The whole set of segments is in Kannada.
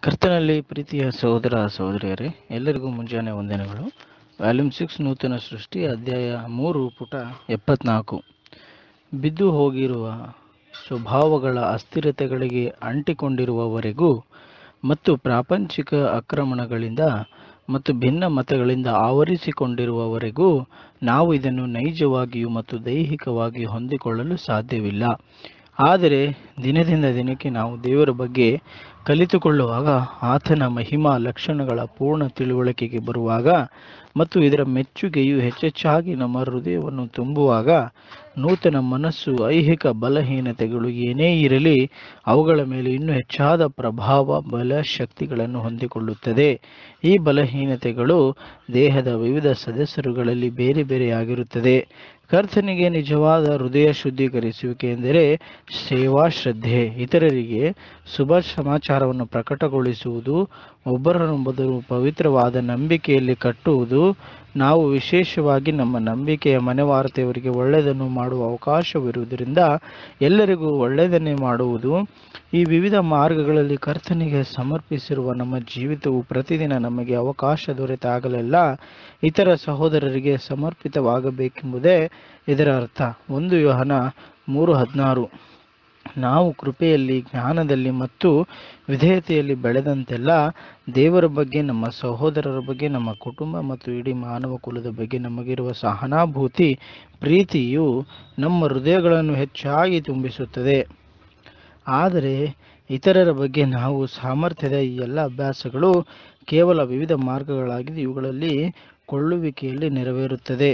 ಕರ್ತನಲ್ಲಿ ಪ್ರೀತಿಯ ಸಹೋದರ ಸಹೋದರಿಯರೇ ಎಲ್ಲರಿಗೂ ಮುಂಜಾನೆ ವಂದನೆಗಳು ವ್ಯಾಲ್ಯೂಮ್ ಸಿಕ್ಸ್ ನೂತನ ಸೃಷ್ಟಿ ಅಧ್ಯಾಯ ಮೂರು ಪುಟ ಎಪ್ಪತ್ನಾಲ್ಕು ಬಿದ್ದು ಹೋಗಿರುವ ಸ್ವಭಾವಗಳ ಅಸ್ಥಿರತೆಗಳಿಗೆ ಅಂಟಿಕೊಂಡಿರುವವರೆಗೂ ಮತ್ತು ಪ್ರಾಪಂಚಿಕ ಆಕ್ರಮಣಗಳಿಂದ ಮತ್ತು ಭಿನ್ನ ಮತಗಳಿಂದ ಆವರಿಸಿಕೊಂಡಿರುವವರೆಗೂ ನಾವು ಇದನ್ನು ನೈಜವಾಗಿಯೂ ಮತ್ತು ದೈಹಿಕವಾಗಿ ಹೊಂದಿಕೊಳ್ಳಲು ಸಾಧ್ಯವಿಲ್ಲ ಆದರೆ ದಿನದಿಂದ ದಿನಕ್ಕೆ ನಾವು ದೇವರ ಬಗ್ಗೆ ಕಲಿತುಕೊಳ್ಳುವಾಗ ಆತನ ಮಹಿಮಾ ಲಕ್ಷಣಗಳ ಪೂರ್ಣ ತಿಳುವಳಿಕೆಗೆ ಬರುವಾಗ ಮತ್ತು ಇದರ ಮೆಚ್ಚುಗೆಯು ಹೆಚ್ಚೆಚ್ಚಾಗಿ ನಮ್ಮ ಹೃದಯವನ್ನು ತುಂಬುವಾಗ ನೂತನ ಮನಸ್ಸು ಐಹಿಕ ಬಲಹೀನತೆಗಳು ಏನೇ ಇರಲಿ ಅವುಗಳ ಮೇಲೆ ಇನ್ನೂ ಹೆಚ್ಚಾದ ಪ್ರಭಾವ ಬಲ ಶಕ್ತಿಗಳನ್ನು ಹೊಂದಿಕೊಳ್ಳುತ್ತದೆ ಈ ಬಲಹೀನತೆಗಳು ದೇಹದ ವಿವಿಧ ಸದಸ್ಯರುಗಳಲ್ಲಿ ಬೇರೆ ಬೇರೆಯಾಗಿರುತ್ತದೆ ಕರ್ತನಿಗೆ ನಿಜವಾದ ಹೃದಯ ಶುದ್ಧೀಕರಿಸುವಿಕೆ ಎಂದರೆ ಸೇವಾ ಶ್ರದ್ಧೆ ಇತರರಿಗೆ ಶುಭ ಸಮಾಚಾರವನ್ನು ಪ್ರಕಟಗೊಳಿಸುವುದು ಒಬ್ಬರನ್ನೊಬ್ಬರು ಪವಿತ್ರವಾದ ನಂಬಿಕೆಯಲ್ಲಿ ಕಟ್ಟುವುದು ನಾವು ವಿಶೇಷವಾಗಿ ನಮ್ಮ ನಂಬಿಕೆಯ ಮನೆವಾರ್ತೆಯವರಿಗೆ ಒಳ್ಳೆಯದನ್ನು ಮಾಡುವ ಅವಕಾಶವಿರುವುದರಿಂದ ಎಲ್ಲರಿಗೂ ಒಳ್ಳೆಯದನ್ನೇ ಮಾಡುವುದು ಈ ವಿವಿಧ ಮಾರ್ಗಗಳಲ್ಲಿ ಕರ್ತನಿಗೆ ಸಮರ್ಪಿಸಿರುವ ನಮ್ಮ ಜೀವಿತವು ಪ್ರತಿದಿನ ನಮಗೆ ಅವಕಾಶ ದೊರೆತಾಗಲೆಲ್ಲ ಇತರ ಸಹೋದರರಿಗೆ ಸಮರ್ಪಿತವಾಗಬೇಕೆಂಬುದೇ ಇದರ ಅರ್ಥ ಒಂದು ಯೋಹನ ಮೂರು ಹದಿನಾರು ನಾವು ಕೃಪೆಯಲ್ಲಿ ಜ್ಞಾನದಲ್ಲಿ ಮತ್ತು ವಿಧೇಯತೆಯಲ್ಲಿ ಬೆಳೆದಂತೆಲ್ಲ ದೇವರ ಬಗ್ಗೆ ನಮ್ಮ ಸಹೋದರರ ಬಗ್ಗೆ ನಮ್ಮ ಕುಟುಂಬ ಮತ್ತು ಇಡೀ ಮಾನವ ಕುಲದ ಬಗ್ಗೆ ನಮಗಿರುವ ಸಹನಾಭೂತಿ ಪ್ರೀತಿಯು ನಮ್ಮ ಹೃದಯಗಳನ್ನು ಹೆಚ್ಚಾಗಿ ತುಂಬಿಸುತ್ತದೆ ಆದರೆ ಇತರರ ಬಗ್ಗೆ ನಾವು ಸಾಮರ್ಥ್ಯದ ಈ ಎಲ್ಲ ಅಭ್ಯಾಸಗಳು ಕೇವಲ ವಿವಿಧ ಮಾರ್ಗಗಳಾಗಿದ್ದು ಇವುಗಳಲ್ಲಿ ಕೊಳ್ಳುವಿಕೆಯಲ್ಲಿ ನೆರವೇರುತ್ತದೆ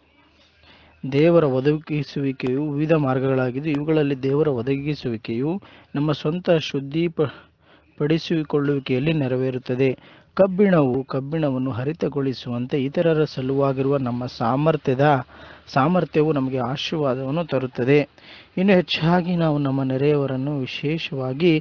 ದೇವರ ಒದಗಿಸುವಿಕೆಯು ವಿವಿಧ ಮಾರ್ಗಗಳಾಗಿದ್ದು ಇವುಗಳಲ್ಲಿ ದೇವರ ಒದಗಿಸುವಿಕೆಯು ನಮ್ಮ ಸ್ವಂತ ಶುದ್ಧಿ ಪಡಿಸಿಕೊಳ್ಳುವಿಕೆಯಲ್ಲಿ ನೆರವೇರುತ್ತದೆ ಕಬ್ಬಿಣವು ಕಬ್ಬಿಣವನ್ನು ಹರಿತಗೊಳಿಸುವಂತೆ ಇತರರ ಸಲುವಾಗಿರುವ ನಮ್ಮ ಸಾಮರ್ಥ್ಯದ ಸಾಮರ್ಥ್ಯವು ನಮಗೆ ಆಶೀರ್ವಾದವನ್ನು ತರುತ್ತದೆ ಇನ್ನು ಹೆಚ್ಚಾಗಿ ನಾವು ನಮ್ಮ ನೆರೆಯವರನ್ನು ವಿಶೇಷವಾಗಿ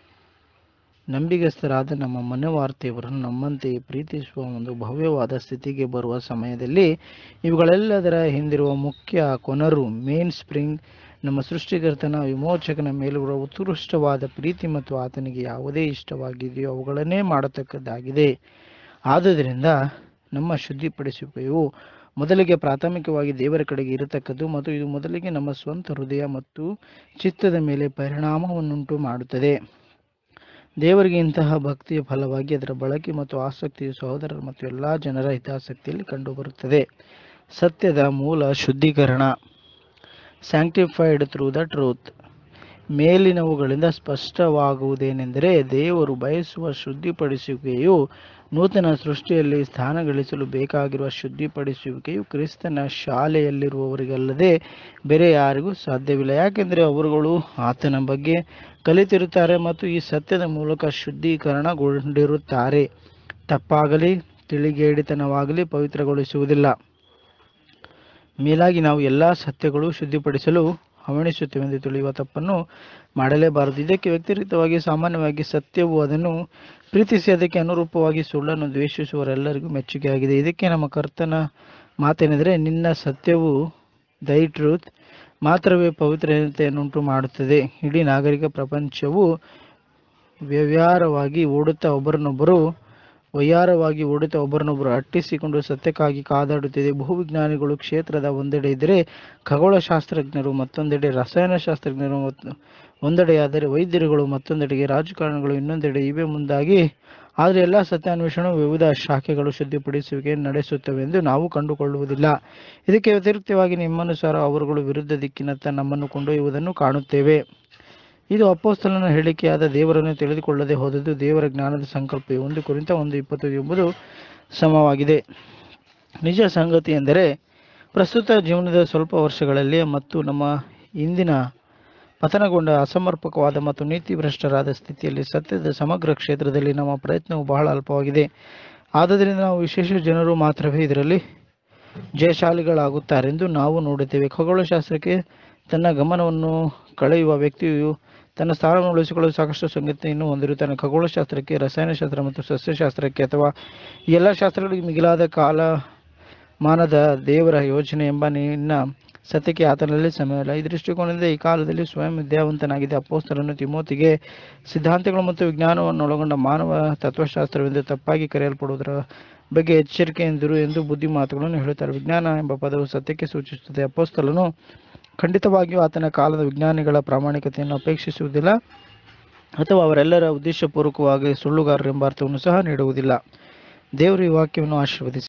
ನಂಬಿಗಸ್ತರಾದ ನಮ್ಮ ಮನೆವಾರ್ತೆಯವರನ್ನು ನಮ್ಮಂತೆಯೇ ಪ್ರೀತಿಸುವ ಒಂದು ಭವ್ಯವಾದ ಸ್ಥಿತಿಗೆ ಬರುವ ಸಮಯದಲ್ಲಿ ಇವುಗಳೆಲ್ಲದರ ಹಿಂದಿರುವ ಮುಖ್ಯ ಕೊನರು ಮೇನ್ ಸ್ಪ್ರಿಂಗ್ ನಮ್ಮ ಸೃಷ್ಟಿಕರ್ತನ ವಿಮೋಚಕನ ಮೇಲಿರುವ ಉತ್ಕೃಷ್ಟವಾದ ಪ್ರೀತಿ ಮತ್ತು ಆತನಿಗೆ ಯಾವುದೇ ಇಷ್ಟವಾಗಿದೆಯೋ ಅವುಗಳನ್ನೇ ಮಾಡತಕ್ಕದ್ದಾಗಿದೆ ಆದುದರಿಂದ ನಮ್ಮ ಶುದ್ಧಿಪಡಿಸುವಿಕೆಯು ಮೊದಲಿಗೆ ಪ್ರಾಥಮಿಕವಾಗಿ ದೇವರ ಕಡೆಗೆ ಇರತಕ್ಕದ್ದು ಮತ್ತು ಇದು ಮೊದಲಿಗೆ ನಮ್ಮ ಸ್ವಂತ ಹೃದಯ ಮತ್ತು ಚಿತ್ತದ ಮೇಲೆ ಪರಿಣಾಮವನ್ನುಂಟು ಮಾಡುತ್ತದೆ ದೇವರಿಗೆ ಇಂತಹ ಭಕ್ತಿಯ ಫಲವಾಗಿ ಅದರ ಬಳಕೆ ಮತ್ತು ಆಸಕ್ತಿಯು ಸಹೋದರರ ಮತ್ತು ಎಲ್ಲ ಜನರ ಹಿತಾಸಕ್ತಿಯಲ್ಲಿ ಕಂಡುಬರುತ್ತದೆ ಸತ್ಯದ ಮೂಲ ಶುದ್ಧೀಕರಣ ಸ್ಯಾಂಕ್ಟಿಫೈಡ್ ಥ್ರೂ ದ ಟ್ರೂತ್ ಮೇಲಿನವುಗಳಿಂದ ಸ್ಪಷ್ಟವಾಗುವುದೇನೆಂದರೆ ದೇವರು ಬಯಸುವ ಶುದ್ಧಿಪಡಿಸುವಿಕೆಯು ನೂತನ ಸೃಷ್ಟಿಯಲ್ಲಿ ಸ್ಥಾನ ಗಳಿಸಲು ಬೇಕಾಗಿರುವ ಶುದ್ಧಿಪಡಿಸುವಿಕೆಯು ಕ್ರಿಸ್ತನ ಶಾಲೆಯಲ್ಲಿರುವವರಿಗಲ್ಲದೆ ಬೇರೆ ಯಾರಿಗೂ ಸಾಧ್ಯವಿಲ್ಲ ಯಾಕೆಂದರೆ ಅವರುಗಳು ಆತನ ಬಗ್ಗೆ ಕಲಿತಿರುತ್ತಾರೆ ಮತ್ತು ಈ ಸತ್ಯದ ಮೂಲಕ ಶುದ್ಧೀಕರಣಗೊಂಡಿರುತ್ತಾರೆ ತಪ್ಪಾಗಲಿ ತಿಳಿಗೇಡಿತನವಾಗಲಿ ಪವಿತ್ರಗೊಳಿಸುವುದಿಲ್ಲ ಮೇಲಾಗಿ ನಾವು ಎಲ್ಲ ಸತ್ಯಗಳು ಶುದ್ಧಿಪಡಿಸಲು ಹವಣಿಸುತ್ತೇವೆಂದು ತಿಳಿಯುವ ತಪ್ಪನ್ನು ಮಾಡಲೇಬಾರದು ಇದಕ್ಕೆ ವ್ಯತಿರಿಕ್ತವಾಗಿ ಸಾಮಾನ್ಯವಾಗಿ ಸತ್ಯವು ಅದನ್ನು ಪ್ರೀತಿಸಿ ಅದಕ್ಕೆ ಅನುರೂಪವಾಗಿ ಸುಳ್ಳನ್ನು ದ್ವೇಷಿಸುವವರೆಲ್ಲರಿಗೂ ಮೆಚ್ಚುಗೆಯಾಗಿದೆ ಇದಕ್ಕೆ ನಮ್ಮ ಕರ್ತನ ಮಾತೇನೆಂದರೆ ನಿನ್ನ ಸತ್ಯವು ದೈ ಟ್ರೂತ್ ಮಾತ್ರವೇ ಪವಿತ್ರತೆಯನ್ನುಂಟು ಮಾಡುತ್ತದೆ ಇಡೀ ನಾಗರಿಕ ಪ್ರಪಂಚವು ವ್ಯವಹಾರವಾಗಿ ಓಡುತ್ತಾ ಒಬ್ಬರನ್ನೊಬ್ಬರು ವಯ್ಯಾರವಾಗಿ ಓಡುತ್ತಾ ಒಬ್ಬರನ್ನೊಬ್ಬರು ಅಟ್ಟಿಸಿಕೊಂಡು ಸತ್ಯಕ್ಕಾಗಿ ಕಾದಾಡುತ್ತಿದೆ ಭೂವಿಜ್ಞಾನಿಗಳು ಕ್ಷೇತ್ರದ ಒಂದೆಡೆ ಇದ್ದರೆ ಖಗೋಳಶಾಸ್ತ್ರಜ್ಞರು ಮತ್ತೊಂದೆಡೆ ರಸಾಯನಶಾಸ್ತ್ರಜ್ಞರು ಮತ್ತು ಒಂದೆಡೆಯಾದರೆ ವೈದ್ಯರುಗಳು ಮತ್ತೊಂದೆಡೆಗೆ ರಾಜಕಾರಣಿಗಳು ಇನ್ನೊಂದೆಡೆ ಇವೆ ಮುಂದಾಗಿ ಆದರೆ ಎಲ್ಲ ಸತ್ಯಾನ್ವೇಷಣೆ ವಿವಿಧ ಶಾಖೆಗಳು ಶುದ್ಧಿಪಡಿಸುವಿಕೆ ನಡೆಸುತ್ತವೆ ಎಂದು ನಾವು ಕಂಡುಕೊಳ್ಳುವುದಿಲ್ಲ ಇದಕ್ಕೆ ವ್ಯತಿರಿಕ್ತವಾಗಿ ನಿಮ್ಮನುಸಾರ ಅವರುಗಳು ವಿರುದ್ಧ ದಿಕ್ಕಿನತ್ತ ನಮ್ಮನ್ನು ಕೊಂಡೊಯ್ಯುವುದನ್ನು ಕಾಣುತ್ತೇವೆ ಇದು ಅಪ್ಪೋಸ್ತಲನ ಹೇಳಿಕೆಯಾದ ದೇವರನ್ನು ತಿಳಿದುಕೊಳ್ಳದೆ ಹೋದದ್ದು ದೇವರ ಜ್ಞಾನದ ಸಂಕಲ್ಪ ಒಂದು ಕುರಿತ ಒಂದು ಇಪ್ಪತ್ತು ಎಂಬುದು ಸಮವಾಗಿದೆ ನಿಜ ಸಂಗತಿ ಎಂದರೆ ಪ್ರಸ್ತುತ ಜೀವನದ ಸ್ವಲ್ಪ ವರ್ಷಗಳಲ್ಲಿ ಮತ್ತು ನಮ್ಮ ಇಂದಿನ ಪತನಗೊಂಡ ಅಸಮರ್ಪಕವಾದ ಮತ್ತು ನೀತಿಭ್ರಷ್ಟರಾದ ಸ್ಥಿತಿಯಲ್ಲಿ ಸತ್ಯದ ಸಮಗ್ರ ಕ್ಷೇತ್ರದಲ್ಲಿ ನಮ್ಮ ಪ್ರಯತ್ನವು ಬಹಳ ಅಲ್ಪವಾಗಿದೆ ಆದ್ದರಿಂದ ನಾವು ವಿಶೇಷ ಜನರು ಮಾತ್ರವೇ ಇದರಲ್ಲಿ ಜಯಶಾಲಿಗಳಾಗುತ್ತಾರೆಂದು ನಾವು ನೋಡುತ್ತೇವೆ ಖಗೋಳಶಾಸ್ತ್ರಕ್ಕೆ ತನ್ನ ಗಮನವನ್ನು ಕಳೆಯುವ ವ್ಯಕ್ತಿಯು ತನ್ನ ಸ್ಥಾನವನ್ನು ಉಳಿಸಿಕೊಳ್ಳಲು ಸಾಕಷ್ಟು ಸಂಗತಿಯನ್ನು ಹೊಂದಿರುತ್ತಾನೆ ಖಗೋಳಶಾಸ್ತ್ರಕ್ಕೆ ರಸಾಯನಶಾಸ್ತ್ರ ಮತ್ತು ಸಸ್ಯಶಾಸ್ತ್ರಕ್ಕೆ ಅಥವಾ ಈ ಎಲ್ಲ ಶಾಸ್ತ್ರಗಳಿಗೆ ಮಿಗಿಲಾದ ಕಾಲ ಮಾನದ ದೇವರ ಯೋಜನೆ ಎಂಬ ನಿನ್ನ ಸತ್ಯಕ್ಕೆ ಆತನಲ್ಲಿ ಸಮಯವಿಲ್ಲ ಈ ದೃಷ್ಟಿಕೋನದಿಂದ ಈ ಕಾಲದಲ್ಲಿ ಸ್ವಯಂ ವಿದ್ಯಾವಂತನಾಗಿದ್ದ ಅಪೋಸ್ತಲನು ತಿಮೋತಿಗೆ ಸಿದ್ಧಾಂತಗಳು ಮತ್ತು ವಿಜ್ಞಾನವನ್ನು ಒಳಗೊಂಡ ಮಾನವ ತತ್ವಶಾಸ್ತ್ರವೆಂದು ತಪ್ಪಾಗಿ ಕರೆಯಲ್ಪಡುವುದರ ಬಗ್ಗೆ ಎಚ್ಚರಿಕೆಯಿಂದಿರು ಎಂದು ಬುದ್ಧಿ ಮಾತುಗಳನ್ನು ಹೇಳುತ್ತಾರೆ ವಿಜ್ಞಾನ ಎಂಬ ಪದವು ಸತ್ಯಕ್ಕೆ ಸೂಚಿಸುತ್ತದೆ ಅಪೋಸ್ತಲನು ಖಂಡಿತವಾಗಿಯೂ ಆತನ ಕಾಲದ ವಿಜ್ಞಾನಿಗಳ ಪ್ರಾಮಾಣಿಕತೆಯನ್ನು ಅಪೇಕ್ಷಿಸುವುದಿಲ್ಲ ಅಥವಾ ಅವರೆಲ್ಲರ ಉದ್ದೇಶಪೂರ್ವಕವಾಗಿ ಸುಳ್ಳುಗಾರರು ಎಂಬ ಅರ್ಥವನ್ನು ಸಹ ನೀಡುವುದಿಲ್ಲ ದೇವರು ಈ ವಾಕ್ಯವನ್ನು ಆಶೀರ್ವದಿಸಿ